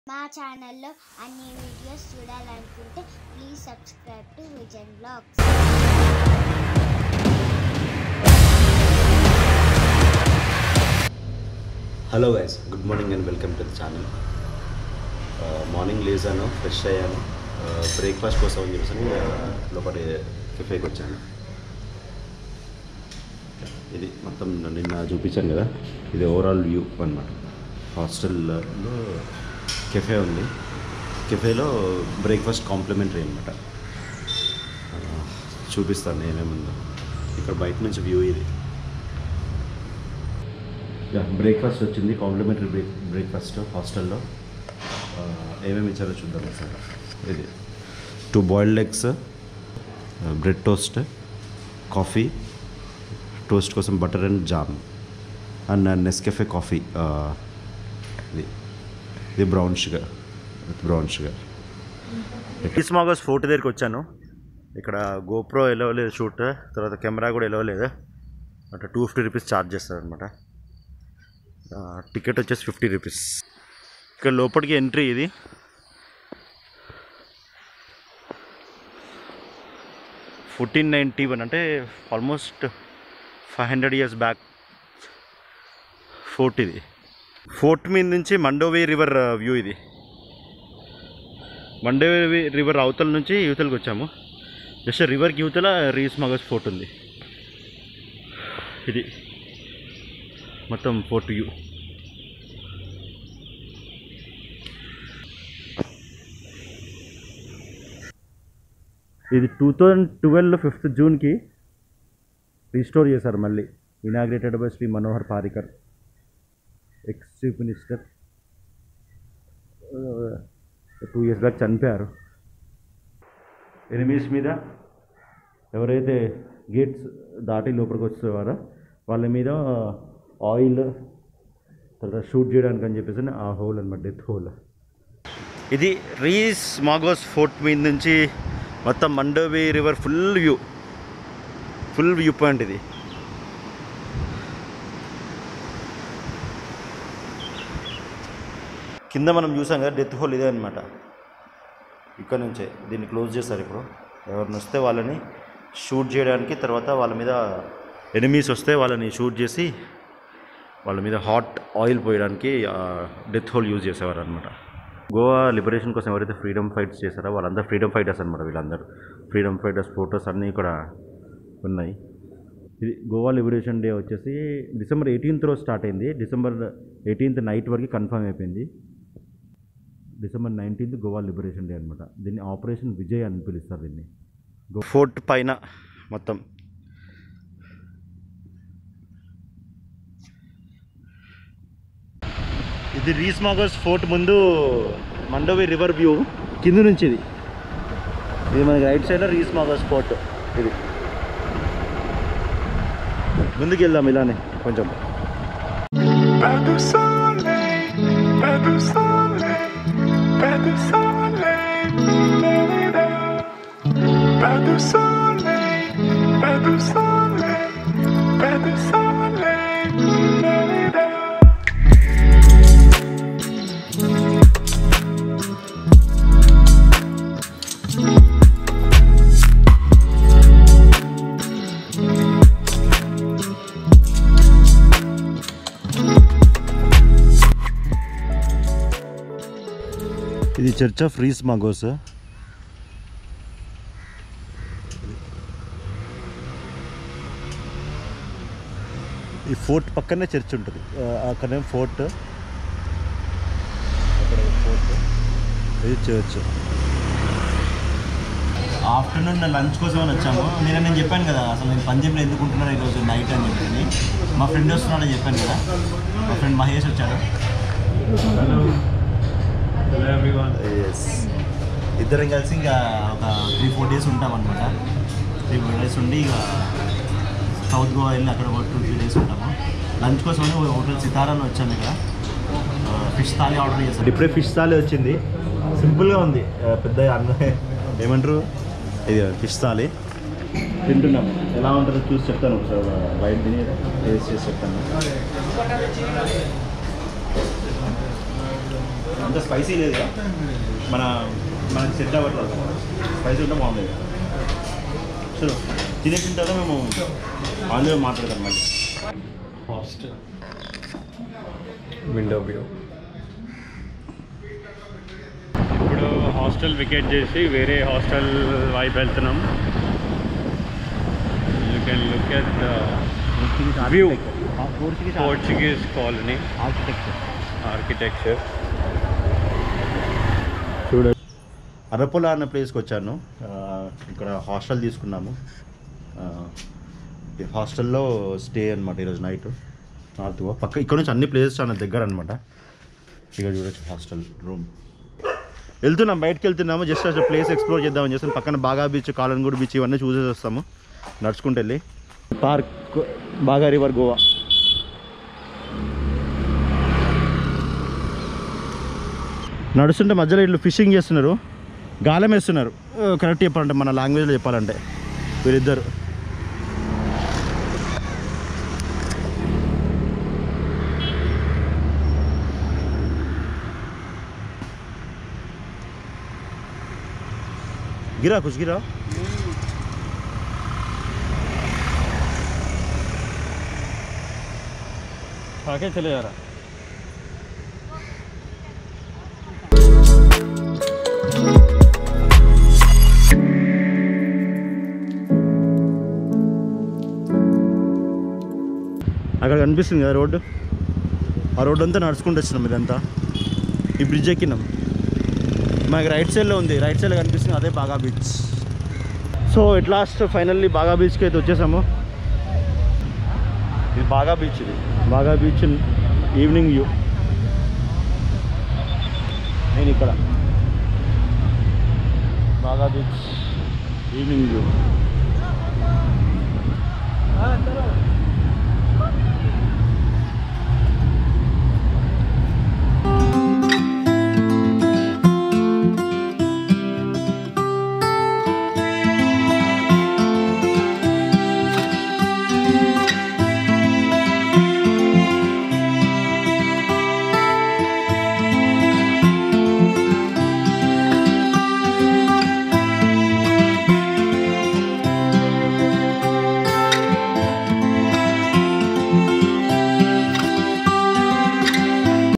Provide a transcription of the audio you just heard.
మా ఛానల్లో అన్ని వీడియోస్ చూడాలనుకుంటే please subscribe to vision vlogs hello guys good morning and welcome to the channel morning లేచాను fresh అయ్యాను బ్రేక్ఫాస్ట్ కోసం అని చెప్పేసి లోపలి కెఫేకి వచ్చాను ఇది మొత్తం నిన్న చూపించాను కదా ఇది ఓవరాల్ వ్యూ అన్నమాట హాస్టల్లో కెఫే ఉంది కెఫేలో బ్రేక్ఫాస్ట్ కాంప్లిమెంటరీ అనమాట చూపిస్తాను ఏమేముందో ఇక్కడ బయట నుంచి వ్యూ ఇది బ్రేక్ఫాస్ట్ వచ్చింది కాంప్లిమెంటరీ బ్రేక్ బ్రేక్ఫాస్ట్ హాస్టల్లో ఆ, ఏమేమి ఇచ్చారో చూద్దాం సార్ ఇది two boiled eggs bread toast coffee toast కోసం butter and jam and Nescafe coffee ఇది ఇది బ్రౌన్ షుగర్ బ్రౌన్ షుగర్ కిస్మాగస్ ఫోర్ట్ దగ్గరికి వచ్చాను ఇక్కడ గోప్రో ఎలవలేదు షూట్ తర్వాత కెమెరా కూడా ఎలవలేదు అంటే టూ ఫిఫ్టీ రూపీస్ ఛార్జ్ చేస్తారనమాట టికెట్ వచ్చేసి ఫిఫ్టీ రూపీస్ ఇక్కడ లోపలికి ఎంట్రీ ఇది ఫోర్టీన్ నైంటీ వన్ అంటే almost five hundred years back fort ఇది ఫోర్ట్ మీద నుంచి మండోవే రివర్ వ్యూ ఇది మండోవే రివర్ అవతల నుంచి యువతలకు వచ్చాము జస్ట్ రివర్కి యువతల రీస్ మగస్ ఫోర్ట్ ఉంది ఇది మొత్తం ఫోర్ట్ వ్యూ ఇది టూ థౌజండ్ ట్వెల్వ్ ఫిఫ్త్ జూన్కి రీస్టోర్ చేశారు మళ్ళీ inaugurated by Shri Manohar Parrikar ex chief minister two years back చనిపోయారు ఎనిమిస్ మీద ఎవరైతే గేట్స్ దాటి లోపలికి వచ్చేవారో వాళ్ళ మీద ఆయిల్ తర్వాత షూట్ చేయడానికి అని చెప్పేసి ఆ హోల్ అనమాట డెత్ హోల్ ఇది రీస్ మాగోస్ ఫోర్ట్ మీద నుంచి మొత్తం Mandovi river full view full view point ఇది కింద మనం చూసాం కదా డెత్ హోల్ ఇదే అనమాట ఇక్కడ నుంచే దీన్ని క్లోజ్ చేస్తారు ఇప్పుడు ఎవరిని వస్తే వాళ్ళని షూట్ చేయడానికి తర్వాత వాళ్ళ మీద ఎనిమీస్ వస్తే వాళ్ళని షూట్ చేసి వాళ్ళ మీద హాట్ ఆయిల్ పోయడానికి డెత్ హోల్ యూజ్ చేసేవారు అనమాట గోవా లిబరేషన్ కోసం ఎవరైతే ఫ్రీడమ్ ఫైట్స్ చేశారో వాళ్ళందరూ ఫ్రీడమ్ ఫైటర్స్ అనమాట వీళ్ళందరూ ఫ్రీడమ్ ఫైటర్స్ ఫొటోస్ అన్నీ కూడా ఉన్నాయి ఇది గోవా లిబరేషన్ డే వచ్చేసి డిసెంబర్ ఎయిటీన్త్ రోజు స్టార్ట్ అయింది డిసెంబర్ ఎయిటీన్త్ నైట్ వరకు కన్ఫర్మ్ అయిపోయింది December nineteenth Goa liberation day అనమాట దీన్ని ఆపరేషన్ విజయ్ అని పిలుస్తారు దీన్ని ఫోర్ట్ పైన మొత్తం ఇది రీస్మాగోస్ ఫోర్ట్ ముందు మండోవి రివర్ వ్యూ కింద నుంచి ఇది ఇది మనకి రైట్ సైడ్లో రీస్మాగోస్ ఫోర్ట్ ఇది ముందుకు వెళ్దాం ఇలానే కొంచెం Pas de soleil, pas de soleil, pas de soleil, da-da-da. pas de soleil, pas de soleil, pas de soleil, da-da-da. ఇది చర్చ్ ఆఫ్ రీస్ మాగోస్ ఈ ఫోర్ట్ పక్కనే చర్చ్ ఉంటుంది ఆ, అక్కడే ఫోర్ట్ అక్కడ ఫోర్ట్ ఇది చర్చ్ ఆఫ్టర్నూన్ లంచ్ కోసం అని వచ్చాము నేను నేను చెప్పాను కదా అసలు నేను పంజాబ్లో ఎందుకు ఉంటున్నాను ఈరోజు నైట్ అని చెప్పి మా ఫ్రెండ్ వస్తున్నాడని చెప్పాను కదా మా ఫ్రెండ్ మహేష్ వచ్చాడు ఎస్ ఇద్దరం కలిసి ఇంకా ఒక త్రీ ఫోర్ డేస్ ఉంటాం అనమాట త్రీ ఫోర్ డేస్ ఉండి ఇక సౌత్ గోవా వెళ్ళి అక్కడ ఒక టూ త్రీ డేస్ ఉంటాము లంచ్ కోసం హోటల్ సితారాలో వచ్చాము ఇక్కడ ఫిష్ థాలీ ఆర్డర్ చేశాను ఇప్పుడే ఫిష్ థాలీ వచ్చింది సింపుల్గా ఉంది ఆ, పెద్ద అన్న ఏమంటారు ఇది ఫిష్ థాలీ తింటున్నాం ఎలా ఉంటుందో చూసి చెప్తాను ఒకసారి బయట తిని టేస్ట్ చేసి చెప్తాను అంత స్పైసీ లేదు మన మనకి సెట్ అవ్వట్లేదు స్పైసీ ఉంటే బాగుండేది చలో తినేసిన తర్వాత మేము ఆంధ్ర మాట్లాడదాం మళ్ళీ హాస్టల్ విండో వ్యూ ఇప్పుడు హాస్టల్ వికెట్ చేసి వేరే హాస్టల్ వైపు వెళ్తున్నాం you can look at view Portuguese colony architecture architecture అరపుల అన్న ప్లేస్కి వచ్చాను ఆ, ఇక్కడ హాస్టల్ తీసుకున్నాము ఆ, ఈ హాస్టల్లో స్టే అనమాట ఈరోజు నైట్ నార్త్ గోవా పక్క ఇక్కడ నుంచి అన్ని ప్లేసెస్ చాలా దగ్గర అనమాట ఇక్కడ చూడొచ్చు హాస్టల్ రూమ్ వెళ్తున్నాం బయటకు వెళ్తున్నాము జస్ట్ అసలు ప్లేస్ ఎక్స్ప్లోర్ చేద్దామని చేస్తాం పక్కన బాగా బీచ్ కాలన్గూడ్ బీచ్ ఇవన్నీ చూసేసి వస్తాము నడుచుకుంటూ వెళ్ళి పార్క్ బాగా రివర్ గోవా నడుస్తుంటే మధ్యలో ఇట్లు ఫిషింగ్ చేస్తున్నారు గాలం వేస్తున్నారు ఆ, కరెక్ట్ చెప్పాలంటే మన లాంగ్వేజ్లో చెప్పాలంటే వీరిద్దరు गिरा कुछ गिरा आगे चले जा रहा అక్కడ కనిపిస్తుంది కదా రోడ్డు ఆ రోడ్డు అంతా నడుచుకుంటూ వచ్చినాం ఇదంతా ఈ బ్రిడ్జ్ ఎక్కినాం మనకి రైట్ సైడ్లో ఉంది రైట్ సైడ్లో కనిపిస్తుంది అదే బాగా beach so at last finally బాగా బీచ్కి అయితే వచ్చేసాము ఇది బాగా బీచ్ ఇది బాగా బీచ్ ఈవినింగ్ వ్యూ నేను ఇక్కడ బాగా బీచ్ ఈవినింగ్ వ్యూ